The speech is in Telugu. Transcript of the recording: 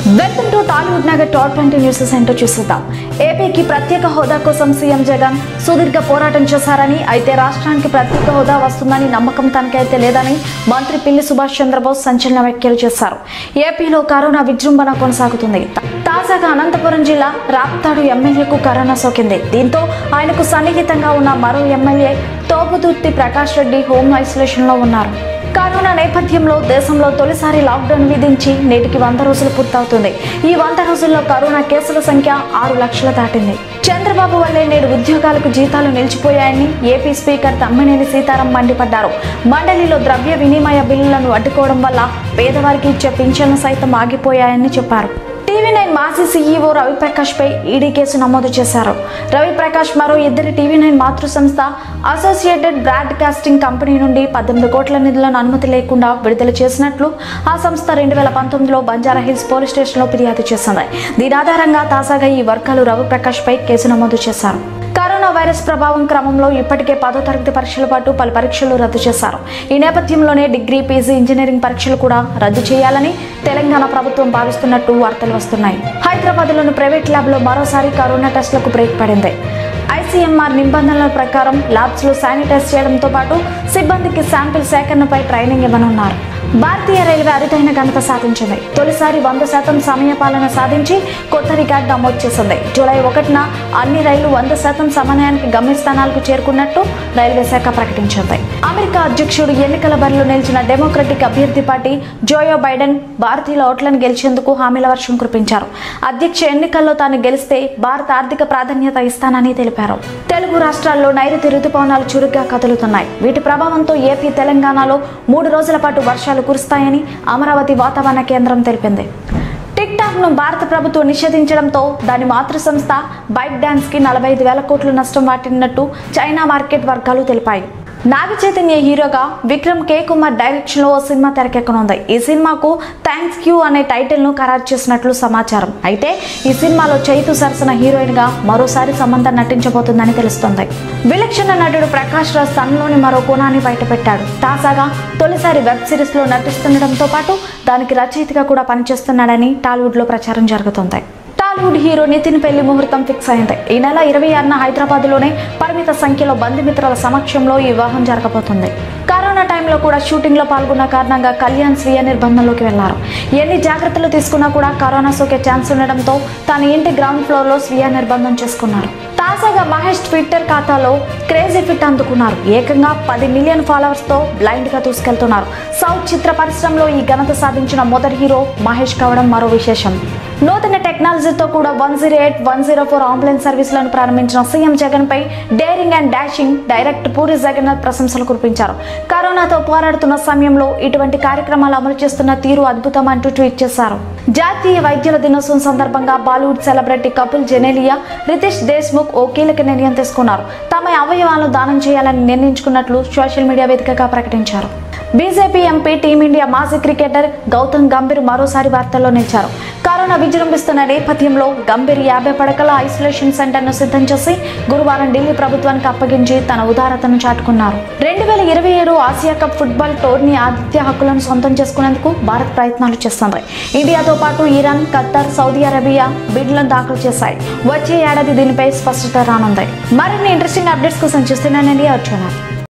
welcome to Tollywood Nagar top twenty news centre చూసేద్దాం ఏపీకి ప్రత్యేక హోదా కోసం సీఎం జగన్ సుదీర్ఘ పోరాటం చేశారని అయితే రాష్ట్రానికి ప్రత్యేక హోదా వస్తుందని నమ్మకం తనకైతే లేదని మంత్రి పిల్లి సుభాష్ చంద్రబోస్ సంచలన వ్యాఖ్యలు చేశారు ఏపీలో కరోనా విజృంభణ కొనసాగుతుంది తాజాగా అనంతపురం జిల్లా రాప్తాడు ఎమ్మెల్యేకు కరోనా సోకింది దీంతో ఆయనకు సన్నిహితంగా ఉన్న మరో ఎమ్మెల్యే తోపుదుర్తి ప్రకాష్ రెడ్డి హోమ్ ఐసోలేషన్లో ఉన్నారు కరోనా నేపథ్యంలో దేశంలో తొలిసారి లాక్డౌన్ విధించి నేటికి వంద రోజులు పూర్తవుతుంది ఈ వంద రోజుల్లో కరోనా కేసుల సంఖ్య ఆరు లక్షలు దాటింది చంద్రబాబు వల్లే నేడు ఉద్యోగాలకు జీతాలు నిలిచిపోయాయని ఏపీ స్పీకర్ తమ్మినేని సీతారాం మండిపడ్డారు మండలిలో ద్రవ్య వినిమయ బిల్లులను అడ్డుకోవడం వల్ల పేదవారికి ఇచ్చే పింఛన్లు సైతం ఆగిపోయాయని చెప్పారు టీవీ నైన్ మాజీ సీఈఓ రవిప్రకాష్ పై ఈడీ కేసు నమోదు చేశారు రవిప్రకాష్ మరో ఇద్దరి టీవీ నైన్ మాతృ సంస్థ అసోసియేటెడ్ బ్రాడ్కాస్టింగ్ కంపెనీ నుండి పద్దెనిమిది కోట్ల నిధులను అనుమతి లేకుండా విడుదల చేసినట్లు ఆ సంస్థ రెండు వేల పంతొమ్మిదిలో బంజారా హిల్స్ పోలీస్ స్టేషన్లో ఫిర్యాదు చేసింది దీని ఆధారంగా తాజాగా ఈ వర్గాలు రవిప్రకాష్ పై కేసు నమోదు చేశారు కరోనా వైరస్ ప్రభావం క్రమంలో ఇప్పటికే పదో తరగతి పరీక్షల పాటు పలు పరీక్షలు రద్దు చేశారు ఈ నేపథ్యంలోనే డిగ్రీ పీజీ ఇంజనీరింగ్ పరీక్షలు కూడా రద్దు చేయాలని తెలంగాణ ప్రభుత్వం భావిస్తున్నట్టు వార్తలు వస్తున్నాయి హైదరాబాద్లోని ప్రైవేట్ ల్యాబ్లో మరోసారి కరోనా టెస్టులకు బ్రేక్ పడింది ఐసీఎంఆర్ నిబంధనల ప్రకారం ల్యాబ్స్లో శానిటైజ్ చేయడంతో పాటు సిబ్బందికి శాంపిల్ సేకరణపై ట్రైనింగ్ ఇవ్వనున్నారు భారతీయ రైల్వే అరుదైన ఘనత సాధించింది తొలిసారి వంద శాతం సమయపాలన సాధించి కొత్త రికార్డు నమోదు చేసింది జూలై ఒకటిన అన్ని రైళ్లు వంద శాతం సమన్వయానికి గమ్యస్థానాలకు చేరుకున్నట్టు రైల్వే శాఖ ప్రకటించింది అమెరికా అధ్యక్షుడు ఎన్నికల బరిలో నిలిచిన డెమోక్రటిక్ అభ్యర్థి పార్టీ జోయో బైడెన్ భారతీయుల ఓట్లను గెలిచేందుకు హామీల వర్షం కురిపించారు అధ్యక్ష ఎన్నికల్లో తాను గెలిస్తే భారత ఆర్థిక ప్రాధాన్యత ఇస్తానని తెలిపారు తెలుగు రాష్ట్రాల్లో నైరుతి రుతుపవనాలు చురుగ్గా కదులుతున్నాయి వీటి ప్రభావంతో ఏపీ తెలంగాణలో మూడు రోజుల పాటు వర్షాలు కురుస్తాయని అమరావతి వాతావరణ కేంద్రం తెలిపింది టిక్ టాక్ ను భారత ప్రభుత్వం నిషేధించడంతో దాని మాతృ సంస్థ బైక్ డాన్స్ కి నలభై ఐదు వేల కోట్ల నష్టం వాటిల్లినట్టు చైనా మార్కెట్ వర్గాలు తెలిపాయి నాగ చైతన్య హీరోగా విక్రమ్ కే కుమార్ డైరెక్షన్ లో ఓ సినిమా తెరకెక్కనుంది ఈ సినిమాకు థ్యాంక్స్ యూ అనే టైటిల్ ను ఖరారు చేసినట్లు సమాచారం అయితే ఈ సినిమాలో చైతు సరసన హీరోయిన్ గా మరోసారి సంబంధం నటించబోతుందని తెలుస్తుంది విలక్షణ నటుడు ప్రకాష్ రాజ్ తనలోని మరో కోణాన్ని బయటపెట్టాడు తాజాగా తొలిసారి వెబ్ సిరీస్ లో నటిస్తుండటంతో పాటు దానికి రచయితగా కూడా పనిచేస్తున్నాడని టాలీవుడ్ లో ప్రచారం జరుగుతుంది టాలీవుడ్ హీరో నితిన్ పెళ్లి ముహూర్తం ఫిక్స్ అయింది ఈ నెల ఇరవై ఆరున హైదరాబాద్ లోనే పరిమిత సంఖ్యలో బంధుమిత్రుల సమక్షంలో ఈ వివాహం జరగబోతుంది కరోనా టైంలో కూడా షూటింగ్ లో పాల్గొన్న కారణంగా కళ్యాణ్ స్వీయ నిర్బంధంలోకి వెళ్లారు ఎన్ని జాగ్రత్తలు తీసుకున్నా కూడా కరోనా సోకే ఛాన్స్ ఉండడంతో తన ఇంటి గ్రౌండ్ ఫ్లోర్ లో స్వీయ నిర్బంధం చేసుకున్నారు తాజాగా మహేష్ ట్విట్టర్ ఖాతాలో క్రేజీ ఫిట్ అందుకున్నారు ఏకంగా పది మిలియన్ ఫాలోవర్స్ తో బ్లైండ్ గా దూసుకెళ్తున్నారు సౌత్ చిత్ర పరిశ్రమలో ఈ ఘనత సాధించిన మొదటి హీరో మహేష్ కావడం మరో విశేషం నూతన టెక్నాలజీతో కూడా one zero eight one zero four ambulance సర్వీసులను ప్రారంభించిన సీఎం జగన్ పై daring and dashing director Puri Jagannadh ప్రశంసలు కురిపించారు కరోనాతో పోరాడుతున్న సమయంలో ఇటువంటి కార్యక్రమాలు అమలు చేస్తున్న తీరు అద్భుతం అంటూ ట్వీట్ చేశారు జాతీయ వైద్యుల దినోత్సవం సందర్భంగా Bollywood celebrity couple Genelia Riteish Deshmukh ఓ కీలక నిర్ణయం తీసుకున్నారు తమ అవయవాలను దానం చేయాలని నిర్ణయించుకున్నట్లు సోషల్ మీడియా వేదికగా ప్రకటించారు బీజేపీ ఎంపీ టీమిండియా మాజీ క్రికెటర్ గౌతమ్ గంభీర్ మరోసారి వార్తల్లో నిలిచారు కరోనా విజృంభిస్తున్న నేపథ్యంలో గంభీర్ యాభై పడకల ఐసోలేషన్ సెంటర్ ను సిద్ధం చేసి గురువారం ఢిల్లీ ప్రభుత్వానికి అప్పగించి తన ఉదారతను చాటుకున్నారు రెండు వేల ఇరవై ఏడు ఆసియా కప్ ఫుట్బాల్ టోర్నీ ఆతిథ్య హక్కులను సొంతం చేసుకునేందుకు భారత్ ప్రయత్నాలు చేస్తుంది ఇండియాతో పాటు ఇరాన్ ఖత్తర్ సౌదీ అరేబియా బిడ్లను దాఖలు చేశాయి వచ్చే ఏడాది దీనిపై స్పష్టత రానుంది మరిన్ని ఇంట్రెస్టింగ్ అప్డేట్స్ కోసం చూస్తున్నానండి అవర్ ఛానల్